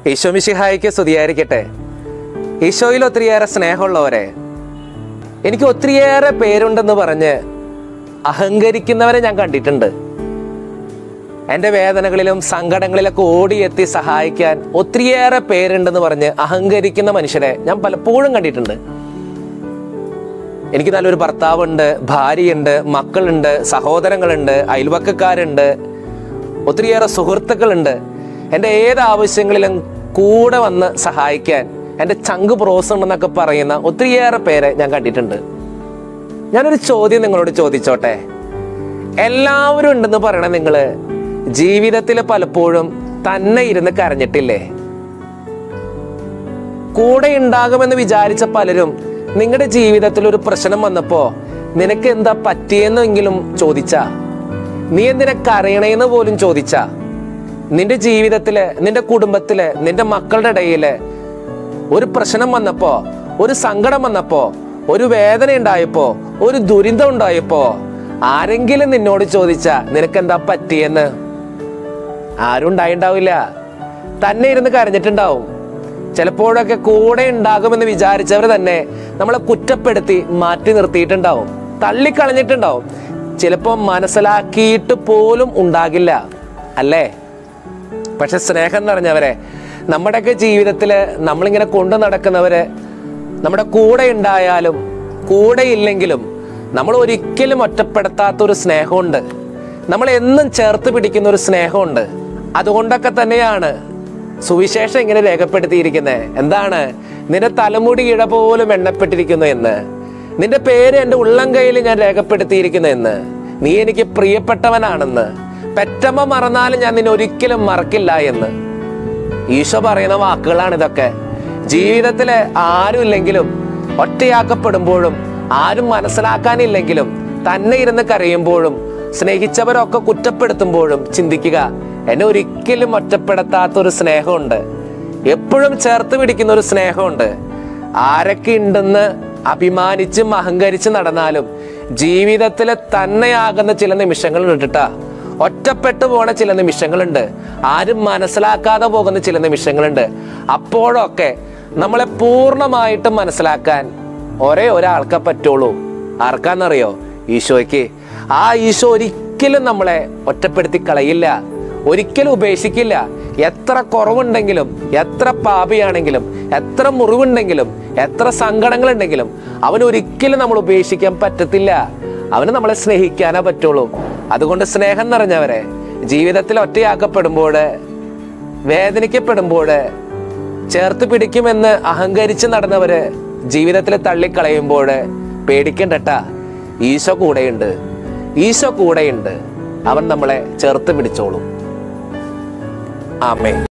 ഈശോമിഷിഹായിക്ക് സ്തുതിയായിരിക്കട്ടെ ഈശോയിൽ ഒത്തിരിയേറെ സ്നേഹമുള്ളവരെ എനിക്ക് ഒത്തിരിയേറെ പേരുണ്ടെന്ന് പറഞ്ഞ് അഹങ്കരിക്കുന്നവരെ ഞാൻ കണ്ടിട്ടുണ്ട് എൻ്റെ വേദനകളിലും സങ്കടങ്ങളിലൊക്കെ ഓടിയെത്തി സഹായിക്കാൻ ഒത്തിരിയേറെ പേരുണ്ടെന്ന് പറഞ്ഞ് അഹങ്കരിക്കുന്ന മനുഷ്യരെ ഞാൻ പലപ്പോഴും കണ്ടിട്ടുണ്ട് എനിക്ക് നല്ലൊരു ഭർത്താവുണ്ട് ഭാര്യയുണ്ട് മക്കളുണ്ട് സഹോദരങ്ങളുണ്ട് അയൽവക്കക്കാരുണ്ട് ഒത്തിരിയേറെ സുഹൃത്തുക്കളുണ്ട് എൻ്റെ ഏത് ആവശ്യങ്ങളിലും കൂടെ വന്ന് സഹായിക്കാൻ എൻ്റെ ചങ്ക് പ്രോസ് ഉണ്ടെന്നൊക്കെ പറയുന്ന ഒത്തിരിയേറെ പേരെ ഞാൻ കണ്ടിട്ടുണ്ട് ഞാനൊരു ചോദ്യം നിങ്ങളോട് ചോദിച്ചോട്ടെ എല്ലാവരും ഉണ്ടെന്ന് പറയണ നിങ്ങൾ ജീവിതത്തിൽ പലപ്പോഴും തന്നെ ഇരുന്ന് കരഞ്ഞിട്ടില്ലേ കൂടെ ഉണ്ടാകുമെന്ന് വിചാരിച്ച പലരും നിങ്ങളുടെ ജീവിതത്തിൽ ഒരു പ്രശ്നം വന്നപ്പോ നിനക്ക് എന്താ പറ്റിയെന്നെങ്കിലും ചോദിച്ചാ നീ എന്തിനെ കരയണേന്ന് പോലും ചോദിച്ചാ നിന്റെ ജീവിതത്തില് നിന്റെ കുടുംബത്തില് നിന്റെ മക്കളുടെ ഇടയില് ഒരു പ്രശ്നം വന്നപ്പോ ഒരു സങ്കടം വന്നപ്പോ ഒരു വേദന ഉണ്ടായപ്പോ ഒരു ദുരിതം ഉണ്ടായപ്പോ ആരെങ്കിലും നിന്നോട് ചോദിച്ചാ നിനക്ക് എന്താ പറ്റിയെന്ന് ആരും ഉണ്ടായിണ്ടാവില്ല തന്നെ ഇരുന്ന് കരഞ്ഞിട്ടുണ്ടാവും ചിലപ്പോഴൊക്കെ കൂടെ ഉണ്ടാകുമെന്ന് വിചാരിച്ചവർ തന്നെ നമ്മളെ കുറ്റപ്പെടുത്തി മാറ്റി നിർത്തിയിട്ടുണ്ടാവും തള്ളിക്കളഞ്ഞിട്ടുണ്ടാവും ചിലപ്പോൾ മനസ്സിലാക്കിയിട്ട് പോലും ഉണ്ടാകില്ല അല്ലേ പക്ഷെ സ്നേഹം നിറഞ്ഞവരെ നമ്മുടെയൊക്കെ ജീവിതത്തിൽ നമ്മളിങ്ങനെ കൊണ്ടു നടക്കുന്നവര് നമ്മുടെ കൂടെ ഉണ്ടായാലും കൂടെ ഇല്ലെങ്കിലും നമ്മൾ ഒരിക്കലും ഒറ്റപ്പെടുത്താത്ത ഒരു സ്നേഹമുണ്ട് നമ്മൾ എന്നും ചേർത്ത് പിടിക്കുന്ന ഒരു സ്നേഹമുണ്ട് അതുകൊണ്ടൊക്കെ തന്നെയാണ് സുവിശേഷം ഇങ്ങനെ രേഖപ്പെടുത്തിയിരിക്കുന്നത് എന്താണ് നിന്റെ തലമുടി ഇഴ പോലും എണ്ണപ്പെട്ടിരിക്കുന്നു എന്ന് നിന്റെ പേര് എൻ്റെ ഉള്ളം കയ്യിൽ ഞാൻ രേഖപ്പെടുത്തിയിരിക്കുന്നു എന്ന് നീ എനിക്ക് പ്രിയപ്പെട്ടവനാണെന്ന് പെറ്റമ്മ മറന്നാലും ഞാൻ നിന്നെ ഒരിക്കലും മറക്കില്ല എന്ന് ഈശോ പറയുന്ന വാക്കുകളാണ് ഇതൊക്കെ ജീവിതത്തില് ആരുമില്ലെങ്കിലും ഒറ്റയാക്കപ്പെടുമ്പോഴും ആരും മനസ്സിലാക്കാനില്ലെങ്കിലും തന്നെ ഇരുന്ന് കരയുമ്പോഴും സ്നേഹിച്ചവരൊക്കെ കുറ്റപ്പെടുത്തുമ്പോഴും ചിന്തിക്കുക എന്നെ ഒരിക്കലും ഒറ്റപ്പെടുത്താത്ത ഒരു സ്നേഹമുണ്ട് എപ്പോഴും ചേർത്ത് പിടിക്കുന്ന ഒരു സ്നേഹമുണ്ട് ആരൊക്കെ ഉണ്ടെന്ന് അഭിമാനിച്ചും അഹങ്കരിച്ച് നടന്നാലും ജീവിതത്തിൽ തന്നെയാകുന്ന ചില നിമിഷങ്ങൾ ഇട്ടിട്ടാ ഒറ്റപ്പെട്ടു പോണ ചില നിമിഷങ്ങളുണ്ട് ആരും മനസ്സിലാക്കാതെ പോകുന്ന ചില നിമിഷങ്ങളുണ്ട് അപ്പോഴൊക്കെ നമ്മളെ പൂർണ്ണമായിട്ടും മനസ്സിലാക്കാൻ ഒരേ ഒരാൾക്കെ പറ്റുള്ളൂ ആർക്കാന്നറിയോ ഈശോയ്ക്ക് ആ ഈശോ ഒരിക്കലും നമ്മളെ ഒറ്റപ്പെടുത്തി കളയില്ല ഒരിക്കലും ഉപേക്ഷിക്കില്ല എത്ര കുറവുണ്ടെങ്കിലും എത്ര പാപിയാണെങ്കിലും എത്ര മുറിവുണ്ടെങ്കിലും എത്ര സങ്കടങ്ങളുണ്ടെങ്കിലും അവൻ ഒരിക്കലും നമ്മൾ ഉപേക്ഷിക്കാൻ പറ്റത്തില്ല അവന് നമ്മളെ സ്നേഹിക്കാനേ പറ്റുള്ളൂ അതുകൊണ്ട് സ്നേഹം നിറഞ്ഞവരെ ജീവിതത്തിൽ ഒറ്റയാക്കപ്പെടുമ്പോൾ വേദനിക്കപ്പെടുമ്പോൾ ചേർത്ത് പിടിക്കുമെന്ന് അഹങ്കരിച്ച് നടന്നവര് ജീവിതത്തിൽ തള്ളിക്കളയുമ്പോൾ പേടിക്കണ്ടട്ടാ ഈശോ കൂടെയുണ്ട് ഈശോ കൂടെയുണ്ട് അവൻ നമ്മളെ ചേർത്ത് പിടിച്ചോളും ആമേ